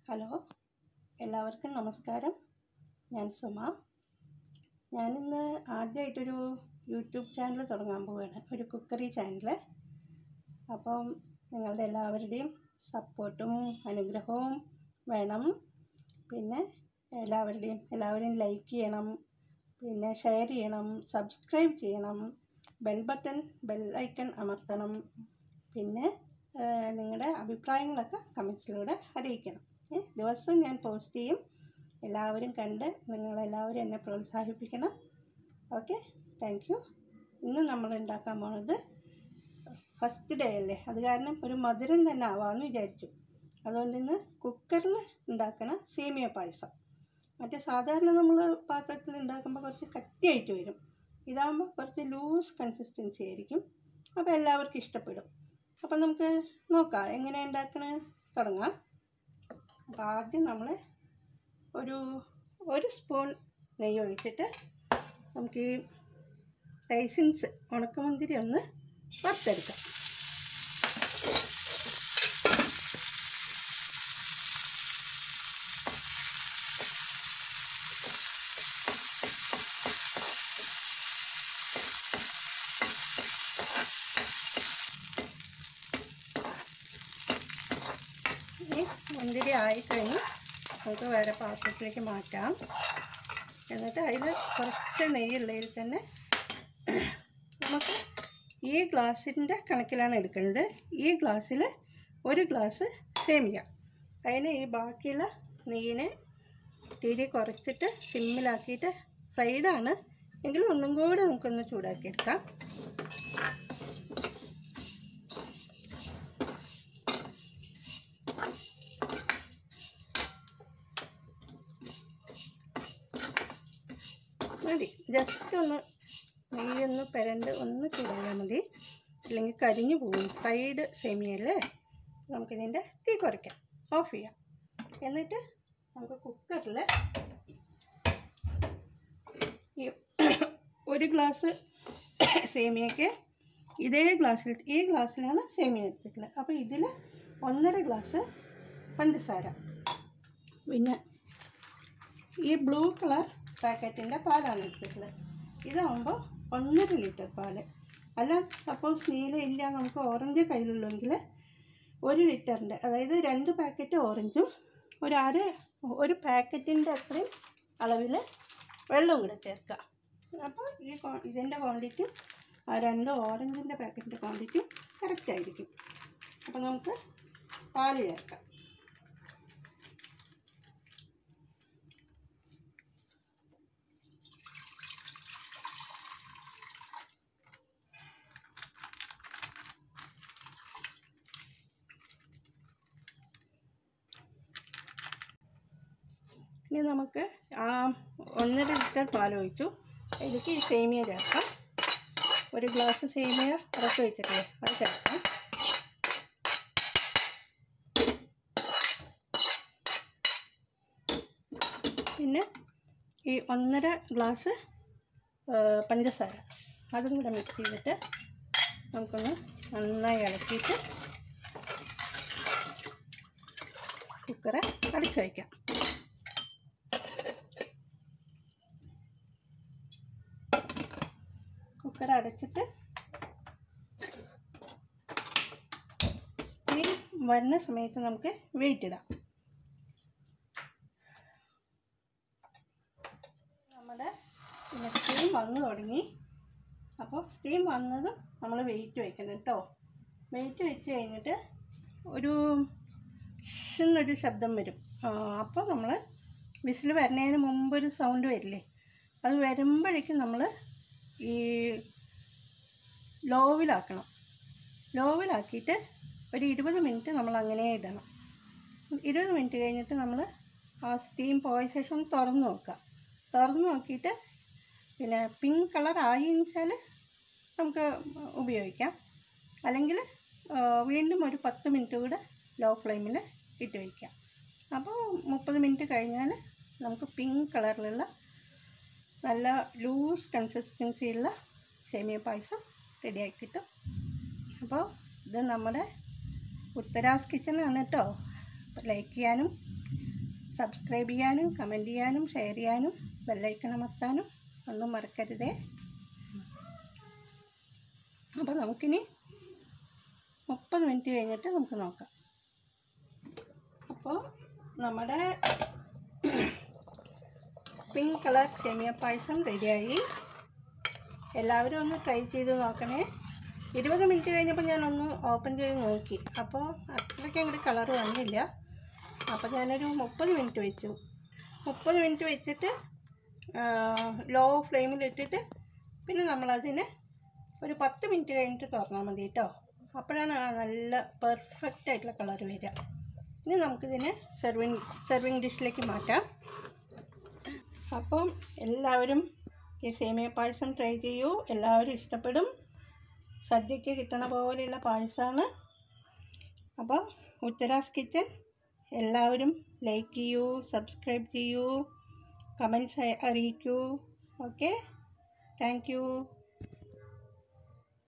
hello എല്ലാവർക്കും നമസ്കാരം ഞാൻ സുമ ഞാനിന്ന് ആദ്യമായിട്ടൊരു യൂട്യൂബ് ചാനൽ തുടങ്ങാൻ പോവുകയാണ് ഒരു കുക്കറി ചാനൽ അപ്പം നിങ്ങളുടെ എല്ലാവരുടെയും സപ്പോർട്ടും അനുഗ്രഹവും വേണം പിന്നെ എല്ലാവരുടെയും എല്ലാവരും ലൈക്ക് ചെയ്യണം പിന്നെ ഷെയർ ചെയ്യണം സബ്സ്ക്രൈബ് ചെയ്യണം ബെൽ ബട്ടൺ ബെൽ ഐക്കൺ അമർത്തണം പിന്നെ ഏഹ്, നിങ്ങളുടെ അഭിപ്രായങ്ങളൊക്കെ കമൻസിലൂടെ അറിയിക്കണം ഏ, ദിവസവും ഞാൻ പോസ്റ്റ് ചെയ്യും എല്ലാവരും കണ്ട് നിങ്ങളെല്ലാവരും എന്നെ പ്രോത്സാഹിപ്പിക്കണം ഓക്കെ താങ്ക് യു ഇന്ന് നമ്മൾ ഉണ്ടാക്കാൻ പോണത് ഫസ്റ്റ് ഡേ അല്ലേ അത് കാരണം ഒരു മധുരം തന്നെ ആവാമെന്ന് വിചാരിച്ചു അതുകൊണ്ട് ഇന്ന് കുക്കറിൽ ഉണ്ടാക്കണ സേമിയ പായസം മറ്റേ സാധാരണ നമ്മൾ പാത്രത്തിൽ ഉണ്ടാക്കുമ്പോൾ കുറച്ച് കട്ടിയായിട്ട് വരും ഇതാകുമ്പോൾ കുറച്ച് ലൂസ് കൺസിസ്റ്റൻസി ആയിരിക്കും അപ്പോൾ എല്ലാവർക്കും ഇഷ്ടപ്പെടും അപ്പം നമുക്ക് നോക്കാം എങ്ങനെ ഉണ്ടാക്കണ തുടങ്ങാം അപ്പോൾ ആദ്യം നമ്മൾ ഒരു ഒരു സ്പൂൺ നെയ്യ് ഒഴിച്ചിട്ട് നമുക്ക് ഈ റൈസിൻസ് ഉണക്കമുന്തിരി ഒന്ന് വറുത്തെടുക്കാം ഈ മുന്തിരി ആയിക്കഴിഞ്ഞ് നമുക്ക് വേറെ പാത്രത്തിലേക്ക് മാറ്റാം എന്നിട്ട് അതിൽ കുറച്ച് നെയ്യുള്ളതിൽ തന്നെ നമുക്ക് ഈ ഗ്ലാസിൻ്റെ കണക്കിലാണ് എടുക്കുന്നത് ഈ ഗ്ലാസ്സിൽ ഒരു ഗ്ലാസ് സേമിയ അതിന് ഈ ബാക്കിയുള്ള നെയ്യിനെ തിരി കുറച്ചിട്ട് സിമ്മിലാക്കിയിട്ട് ഫ്രൈഡാണ് എങ്കിലും ഒന്നും കൂടെ നമുക്കൊന്ന് ചൂടാക്കിയെടുക്കാം മതി ജസ്റ്റ് ഒന്ന് നെയ്യൊന്ന് പെരണ്ട് ഒന്ന് ചൂടായാൽ മതി അല്ലെങ്കിൽ കരിഞ്ഞു പോകും ഫ്രൈഡ് സേമിയല്ലേ നമുക്കിതിൻ്റെ തീ കുറയ്ക്കാം ഓഫ് ചെയ്യാം എന്നിട്ട് നമുക്ക് കുക്കറിൽ ഈ ഒരു ഗ്ലാസ് സേമിയയ്ക്ക് ഇതേ ഗ്ലാസ്സിൽ ഈ ഗ്ലാസ്സിലാണ് സേമിയ എടുത്തിട്ടുള്ളത് അപ്പോൾ ഇതിൽ ഒന്നര ഗ്ലാസ് പഞ്ചസാര പിന്നെ ഈ ബ്ലൂ കളർ പാക്കറ്റിൻ്റെ പാലാണ് എടുത്തിട്ടുള്ളത് ഇതാകുമ്പോൾ ഒന്നര ലിറ്റർ പാല് അല്ല സപ്പോസ് നീല ഇല്ല നമുക്ക് ഓറഞ്ച് കയ്യിലുള്ളെങ്കിൽ ഒരു ലിറ്ററിൻ്റെ അതായത് രണ്ട് പാക്കറ്റ് ഓറഞ്ചും ഒരു അര ഒരു പാക്കറ്റിൻ്റെ അത്രയും അളവിൽ വെള്ളവും കൂടെ ചേർക്കുക അപ്പോൾ ഈ ക്വാ- ഇതിൻ്റെ ക്വാണ്ടിറ്റി ആ രണ്ട് ഓറഞ്ചിൻ്റെ പാക്കറ്റിൻ്റെ ക്വാണ്ടിറ്റി കറക്റ്റ് ആയിരിക്കും അപ്പോൾ നമുക്ക് പാല് ചേർക്കാം ഇനി നമുക്ക് ആ ഒന്നര ലിറ്റർ പാൽ ഒഴിച്ചു ഇതിലേക്ക് ഈ സേമിയ ചേർക്കാം ഒരു ഗ്ലാസ് സേമിയ ഉറപ്പ് വെച്ചിട്ടില്ലേ അത് ചേർക്കാം പിന്നെ ഈ ഒന്നര ഗ്ലാസ് ആ, പഞ്ചസാര അതും കൂടെ മിക്സ് ചെയ്തിട്ട് നമുക്കൊന്ന് നന്നായി ഇളക്കിയിട്ട് കുക്കറ് അടച്ചു വയ്ക്കാം കുക്കർ അടച്ചിട്ട് സ്റ്റീം വരുന്ന സമയത്ത് നമുക്ക് വെയിറ്റ് ഇടാം നമ്മുടെ പിന്നെ സ്റ്റീം വന്നു തുടങ്ങി അപ്പോൾ സ്റ്റീം വന്നതും നമ്മൾ വെയിറ്റ് വയ്ക്കണം കേട്ടോ വെയിറ്റ് വെച്ച് കഴിഞ്ഞിട്ട് ഒരു ഷെന്നൊരു ശബ്ദം വരും അപ്പോൾ നമ്മൾ വിസിൽ വരുന്നതിന് മുമ്പ് ഒരു സൗണ്ട് വരില്ലേ അത് വരുമ്പോഴേക്കും നമ്മൾ ഈ ലോവിലാക്കണം ലോവിലാക്കിയിട്ട് ഒരു ഇരുപത് മിനിറ്റ് നമ്മൾ അങ്ങനെ ഇടണം ഇരുപത് മിനിറ്റ് കഴിഞ്ഞിട്ട് നമ്മൾ ആ സ്റ്റീം പോയ ശേഷം ഒന്ന് തുറന്ന് നോക്കുക തുറന്ന് നോക്കിയിട്ട് പിന്നെ പിങ്ക് കളർ ആയി വെച്ചാൽ നമുക്ക് ഉപയോഗിക്കാം അല്ലെങ്കിൽ ആ, വീണ്ടും ഒരു പത്ത് മിനിറ്റ് കൂടെ ലോ ഫ്ലെയിമിൽ ഇട്ട് വയ്ക്കാം അപ്പോൾ മുപ്പത് മിനിറ്റ് കഴിഞ്ഞാൽ നമുക്ക് പിങ്ക് കളറിലുള്ള നല്ല ലൂസ് കൺസിസ്റ്റൻസിയുള്ള സേമിയ പായസം റെഡിയാക്കി കിട്ടും അപ്പോൾ ഇത് നമ്മുടെ ഉത്തരാസ് കിച്ചണാണ് കേട്ടോ ലൈക്ക് ചെയ്യാനും സബ്സ്ക്രൈബ് ചെയ്യാനും കമൻറ്റ് ചെയ്യാനും ഷെയർ ചെയ്യാനും ബെല്ലൈക്കൺ അമർത്താനും ഒന്നും മറക്കരുതേ അപ്പോൾ നമുക്കിനി മുപ്പത് മിനിറ്റ് കഴിഞ്ഞിട്ട് നമുക്ക് നോക്കാം അപ്പോൾ നമ്മുടെ പിങ്ക് കളർ സേമിയ പായസം റെഡിയായി എല്ലാവരും ഒന്ന് ട്രൈ ചെയ്ത് നോക്കണേ ഇരുപത് മിനിറ്റ് കഴിഞ്ഞപ്പോൾ ഞാനൊന്ന് ഓപ്പൺ ചെയ്ത് നോക്കി അപ്പോൾ അത്രയ്ക്ക് അങ്ങോട്ട് കളർ വന്നില്ല അപ്പോൾ ഞാനൊരു മുപ്പത് മിനിറ്റ് വെച്ചു മുപ്പത് മിനിറ്റ് വെച്ചിട്ട് ലോ ഫ്ലെയിമിലിട്ടിട്ട് പിന്നെ നമ്മളതിനെ ഒരു പത്ത് മിനിറ്റ് കഴിഞ്ഞിട്ട് തുറന്നാൽ മതി കേട്ടോ അപ്പോഴാണ് ആ നല്ല പെർഫെക്റ്റ് ആയിട്ടുള്ള കളർ വരിക ഇനി നമുക്കിതിനെ സെർവിങ് സെർവിങ് ഡിഷിലേക്ക് മാറ്റാം അപ്പം എല്ലാവരും ഈ സേമിയ പായസം ട്രൈ ചെയ്യൂ എല്ലാവരും ഇഷ്ടപ്പെടും സദ്യക്ക് കിട്ടണ പോലെയുള്ള പായസമാണ് അപ്പോൾ ഉത്തരാസ് കിച്ചൻ എല്ലാവരും ലൈക്ക് ചെയ്യൂ സബ്സ്ക്രൈബ് ചെയ്യൂ കമൻസ് അറിയിക്കൂ ഓക്കെ താങ്ക് യു